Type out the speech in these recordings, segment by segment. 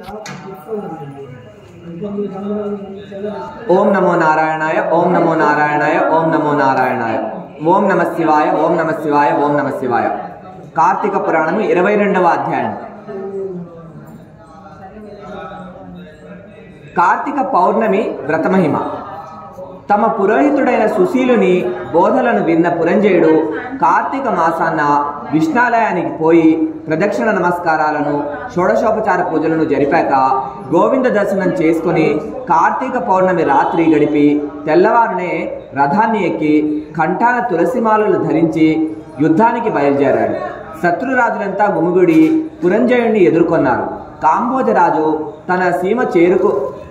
ఓం నమో నారాయణాయ ఓం నమో నారాయణాయ ఓం నమో నారాయణాయ ఓం నమ శివాయ ఓం నమ శివాయ ఓం నమ శివాయ కార్తీక పురాణము ఇరవై రెండవ అధ్యాయం కార్తీక పౌర్ణమి వ్రతమహిమ తమ పురోహితుడైన సుశీలుని బోధలను విన్న పురంజయుడు కార్తీక మాసాన్న విష్ణాలయానికి పోయి ప్రదక్షిణ నమస్కారాలను షోడశోపచార పూజలను జరిపాక గోవింద దర్శనం చేసుకుని కార్తీక పౌర్ణమి రాత్రి గడిపి తెల్లవారునే రథాన్ని ఎక్కి కంఠాన తులసిమాలలు ధరించి యుద్ధానికి బయలుదేరాడు శత్రురాజులంతా గుమిగుడి పురంజయుణ్ణి ఎదుర్కొన్నారు కాంబోజరాజు తన సీమ చేరుకు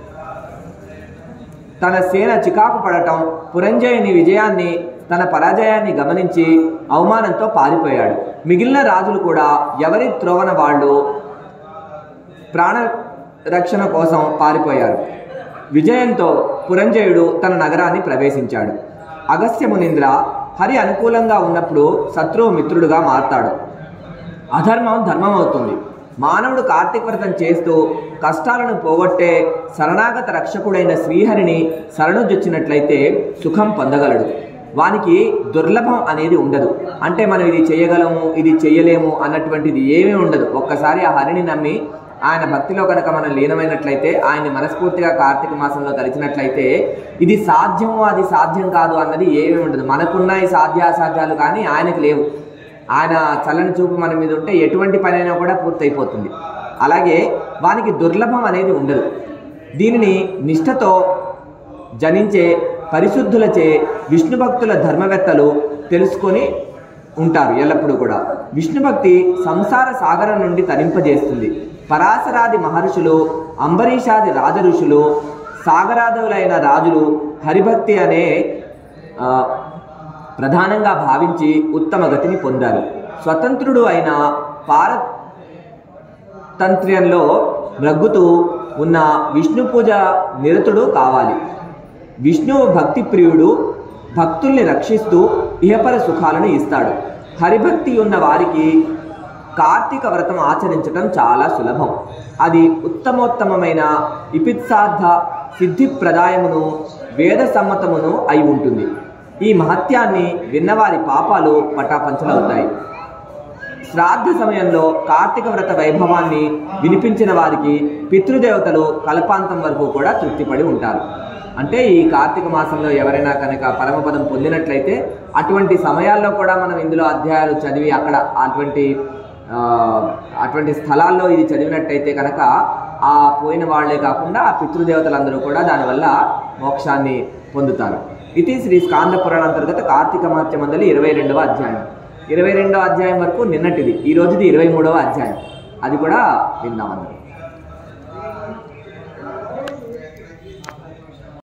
తన సేన చికాకు పడటం పురంజయుని విజయాన్ని తన పరాజయాన్ని గమనించి అవమానంతో పారిపోయాడు మిగిలిన రాజులు కూడా ఎవరి త్రోవన వాళ్ళు ప్రాణ రక్షణ కోసం పారిపోయారు విజయంతో పురంజయుడు తన నగరాన్ని ప్రవేశించాడు అగస్త్య మునీంద్ర హరి అనుకూలంగా ఉన్నప్పుడు శత్రువు మిత్రుడుగా మారతాడు అధర్మం ధర్మం అవుతుంది మానవుడు కార్తీక వ్రతం చేస్తూ కష్టాలను పోగొట్టే శరణాగత రక్షకుడైన శ్రీహరిని శరణుజొచ్చినట్లయితే సుఖం పొందగలడు వానికి దుర్లభం అనేది ఉండదు అంటే మనం ఇది చేయగలము ఇది చేయలేము అన్నటువంటిది ఏమీ ఉండదు ఒక్కసారి ఆ హరిని నమ్మి ఆయన భక్తిలో కనుక మనం లీనమైనట్లయితే ఆయన్ని మనస్ఫూర్తిగా కార్తీక మాసంలో తలిచినట్లయితే ఇది సాధ్యము అది సాధ్యం కాదు అన్నది ఏమీ ఉండదు మనకున్న ఈ సాధ్యాసాధ్యాలు కానీ ఆయనకు లేవు ఆయన చల్లని చూపు మన మీద ఉంటే ఎటువంటి పనైనా కూడా పూర్తయిపోతుంది అలాగే వానికి దుర్లభం అనేది ఉండదు దీనిని నిష్ఠతో జనించే పరిశుద్ధులచే విష్ణు భక్తుల ధర్మవేత్తలు తెలుసుకొని ఉంటారు ఎల్లప్పుడూ కూడా విష్ణు భక్తి సంసార సాగరం నుండి తరింపజేస్తుంది పరాశరాది మహర్షులు అంబరీషాది రాజ ఋషులు సాగరాదులైన రాజులు హరిభక్తి అనే ఆ, ప్రధానంగా భావించి ఉత్తమ గతిని పొందారు స్వతంత్రుడు అయిన పారతంత్ర్యంలో మ్రగ్గుతూ ఉన్న విష్ణు పూజ నిరతుడు కావాలి విష్ణువు భక్తి ప్రియుడు భక్తుల్ని రక్షిస్తూ ఇహపర సుఖాలను ఇస్తాడు హరిభక్తి ఉన్న వారికి కార్తీక వ్రతం ఆచరించడం చాలా సులభం అది ఉత్తమోత్తమమైన ఇపిత్సార్థ సిద్ధిప్రదాయమును వేద సమ్మతమును అయి ఉంటుంది ఈ మహత్యాన్ని విన్నవారి పాపాలు పటాపంచలవుతాయి శ్రాద్ధ సమయంలో కార్తీక వ్రత వైభవాన్ని వినిపించిన వారికి పితృదేవతలు కల్పాంతం వరకు కూడా తృప్తిపడి ఉంటారు అంటే ఈ కార్తీక మాసంలో ఎవరైనా కనుక పరమపదం పొందినట్లయితే అటువంటి సమయాల్లో కూడా మనం ఇందులో అధ్యాయాలు చదివి అక్కడ అటువంటి ఆ, అటువంటి స్థలాల్లో ఇది చదివినట్టయితే కనుక ఆ పోయిన వాళ్ళే కాకుండా ఆ పితృదేవతలందరూ కూడా దానివల్ల మోక్షాన్ని పొందుతారు ఇది శ్రీ స్కాంద పురాణ అంతర్గత కార్తీక మహత్య మందలి ఇరవై రెండవ అధ్యాయం ఇరవై రెండవ అధ్యాయం వరకు నిన్నటిది ఈ రోజుది ఇరవై మూడవ అధ్యాయం అది కూడా విందామన్నది